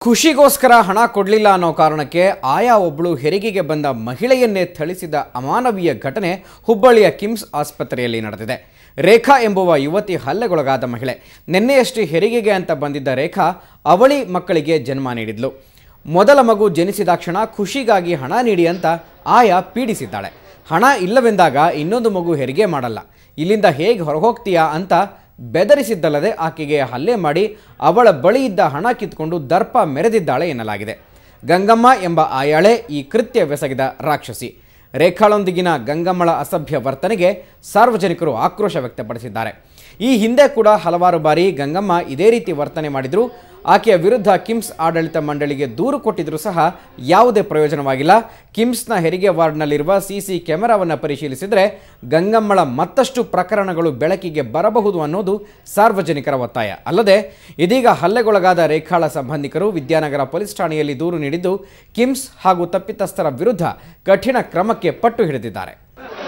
ಖುಷಿಗೋಸ್ಕರ ಹಣ ಕೊಡಲಿಲ್ಲ ಅನ್ನೋ ಕಾರಣಕ್ಕೆ ಆಯಾ ಒಬ್ಬಳು ಹೆರಿಗೆಗೆ ಬಂದ ಮಹಿಳೆಯನ್ನೇ ಥಳಿಸಿದ ಅಮಾನವೀಯ ಘಟನೆ ಹುಬ್ಬಳ್ಳಿಯ ಕಿಮ್ಸ್ ಆಸ್ಪತ್ರೆಯಲ್ಲಿ ನಡೆದಿದೆ ರೇಖಾ ಎಂಬುವ ಯುವತಿ ಹಲ್ಲೆಗೊಳಗಾದ ಮಹಿಳೆ ನಿನ್ನೆಯಷ್ಟೇ ಹೆರಿಗೆಗೆ ಅಂತ ಬಂದಿದ್ದ ರೇಖಾ ಅವಳಿ ಮಕ್ಕಳಿಗೆ ಜನ್ಮ ನೀಡಿದ್ಲು ಮೊದಲ ಮಗು ಜನಿಸಿದಾಕ್ಷಣ ಖುಷಿಗಾಗಿ ಹಣ ನೀಡಿ ಅಂತ ಆಯಾ ಪೀಡಿಸಿದ್ದಾಳೆ ಹಣ ಇಲ್ಲವೆಂದಾಗ ಇನ್ನೊಂದು ಮಗು ಹೆರಿಗೆ ಮಾಡಲ್ಲ ಇಲ್ಲಿಂದ ಹೇಗೆ ಹೊರಹೋಗ್ತೀಯಾ ಅಂತ ಬೆದರಿಸಿದ್ದಲ್ಲದೆ ಆಕೆಗೆ ಹಲ್ಲೆ ಮಾಡಿ ಅವಳ ಬಳಿ ಇದ್ದ ಹಣ ಕಿತ್ಕೊಂಡು ದರ್ಪ ಮೆರೆದಿದ್ದಾಳೆ ಎನ್ನಲಾಗಿದೆ ಗಂಗಮ್ಮ ಎಂಬ ಆಯಾಳೆ ಈ ಕೃತ್ಯವೆಸಗಿದ ರಾಕ್ಷಸಿ ರೇಖಾಳೊಂದಿಗಿನ ಗಂಗಮ್ಮಳ ಅಸಭ್ಯ ವರ್ತನೆಗೆ ಸಾರ್ವಜನಿಕರು ಆಕ್ರೋಶ ವ್ಯಕ್ತಪಡಿಸಿದ್ದಾರೆ ಈ ಹಿಂದೆ ಕೂಡ ಹಲವಾರು ಬಾರಿ ಗಂಗಮ್ಮ ಇದೇ ರೀತಿ ವರ್ತನೆ ಮಾಡಿದ್ರು ಆಕೆಯ ವಿರುದ್ಧ ಕಿಮ್ಸ್ ಆಡಳಿತ ಮಂಡಳಿಗೆ ದೂರು ಕೊಟ್ಟಿದ್ರೂ ಸಹ ಯಾವುದೇ ಪ್ರಯೋಜನವಾಗಿಲ್ಲ ಕಿಮ್ಸ್ನ ಹೆರಿಗೆ ವಾರ್ಡ್ನಲ್ಲಿರುವ ಸಿಸಿ ಕ್ಯಾಮೆರಾವನ್ನು ಪರಿಶೀಲಿಸಿದರೆ ಗಂಗಮ್ಮಳ ಮತ್ತಷ್ಟು ಪ್ರಕರಣಗಳು ಬೆಳಕಿಗೆ ಬರಬಹುದು ಅನ್ನೋದು ಸಾರ್ವಜನಿಕರ ಒತ್ತಾಯ ಅಲ್ಲದೆ ಇದೀಗ ಹಲ್ಲೆಗೊಳಗಾದ ರೇಖಾಳ ಸಂಬಂಧಿಕರು ವಿದ್ಯಾನಗರ ಪೊಲೀಸ್ ಠಾಣೆಯಲ್ಲಿ ದೂರು ನೀಡಿದ್ದು ಕಿಮ್ಸ್ ಹಾಗೂ ತಪ್ಪಿತಸ್ಥರ ವಿರುದ್ಧ ಕಠಿಣ ಕ್ರಮಕ್ಕೆ ಪಟ್ಟು ಹಿಡಿದಿದ್ದಾರೆ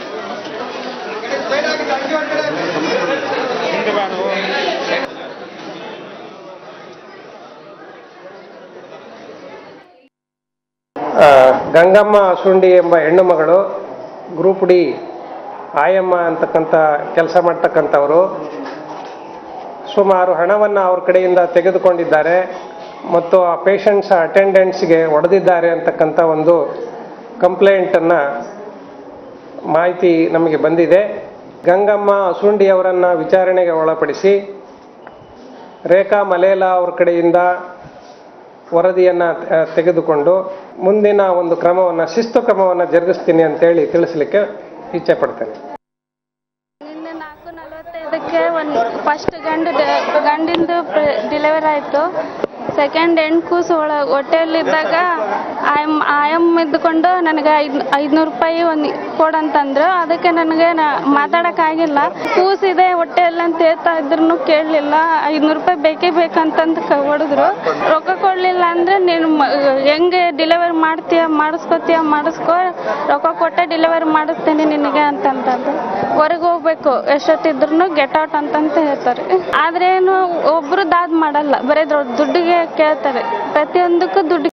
ಆ, ಗಂಗಮ್ಮ ಸುಂಡಿ ಎಂಬ ಹೆಣ್ಣು ಮಗಳು ಗ್ರೂಪ್ ಡಿ ಆಯಮ್ಮ ಅಂತಕ್ಕಂಥ ಕೆಲಸ ಮಾಡ್ತಕ್ಕಂಥವರು ಸುಮಾರು ಹಣವನ್ನು ಅವ್ರ ಕಡೆಯಿಂದ ತೆಗೆದುಕೊಂಡಿದ್ದಾರೆ ಮತ್ತು ಆ ಪೇಷಂಟ್ಸ್ ಅಟೆಂಡೆಂಟ್ಸ್ಗೆ ಹೊಡೆದಿದ್ದಾರೆ ಅಂತಕ್ಕಂಥ ಒಂದು ಕಂಪ್ಲೇಂಟನ್ನು ಮಾಹಿತಿ ನಮಗೆ ಬಂದಿದೆ ಗಂಗಮ್ಮ ಸುಂಡಿ ಅವರನ್ನು ವಿಚಾರಣೆಗೆ ಒಳಪಡಿಸಿ ರೇಖಾ ಮಲೇಲಾ ಅವ್ರ ಕಡೆಯಿಂದ ವರದಿಯನ್ನು ತೆಗೆದುಕೊಂಡು ಮುಂದಿನ ಒಂದು ಕ್ರಮವನ್ನು ಶಿಸ್ತು ಕ್ರಮವನ್ನು ಜರುಗಿಸ್ತೀನಿ ಅಂತೇಳಿ ತಿಳಿಸ್ಲಿಕ್ಕೆ ಇಚ್ಛೆ ಪಡ್ತೇನೆ ನಿನ್ನೆ ನಾಲ್ಕು ನಲವತ್ತೈದಕ್ಕೆ ಒಂದು ಫಸ್ಟ್ ಗಂಡು ಡೆ- ಗಂಡಿಂದು ಡೆಲಿವರಿ ಆಯಿತು ಸೆಕೆಂಡ್ ಹೆಣ್ಣು ಕೂಸು ಒಳ ಹೊಟ್ಟೆಯಲ್ಲಿದ್ದಾಗ ಆಯಮ್ ಆಯಮ್ ಇದ್ದುಕೊಂಡು ನನಗೆ ಐದು ಐದುನೂರು ರೂಪಾಯಿ ಒಂದು ಕೊಡಂತಂದ್ರು ಅದಕ್ಕೆ ನನಗೆ ಮಾತಾಡೋಕ್ಕಾಗಿಲ್ಲ ಕೂಸಿದೆ ಹೊಟ್ಟೆಯಲ್ಲಿ ಅಂತ ಹೇಳ್ತಾ ಇದ್ರು ಕೇಳಲಿಲ್ಲ ಐದುನೂರು ರೂಪಾಯಿ ಬೇಕೇ ಬೇಕಂತಂದು ಕ ಹೊಡೆದ್ರು ರೊಕ್ಕ ಕೊಡಲಿಲ್ಲ ಅಂದರೆ ನೀನು ಮ- ಹೆಂಗೆ ಡೆಲಿವರಿ ಮಾಡ್ತೀಯ ಮಾಡಿಸ್ಕೊತೀಯ ಮಾಡಿಸ್ಕೊ ರೊಕ್ಕ ಕೊಟ್ಟೆ ಡೆಲಿವರಿ ಮಾಡಿಸ್ತೀನಿ ನಿನಗೆ ಅಂತಂತಂದು ಹೊರಗೆ ಹೋಗ್ಬೇಕು ಎಷ್ಟೊತ್ತಿದ್ರು ಗೆಟ್ ಔಟ್ ಅಂತಂತ ಹೇಳ್ತಾರೆ ಆದ್ರೆ ಏನು ಒಬ್ರು ದಾದ್ ಮಾಡಲ್ಲ ಬರೀ ದೊಡ್ಡ ದುಡ್ಡಿಗೆ ಕೇಳ್ತಾರೆ ಪ್ರತಿಯೊಂದಕ್ಕೂ ದುಡ್ಡು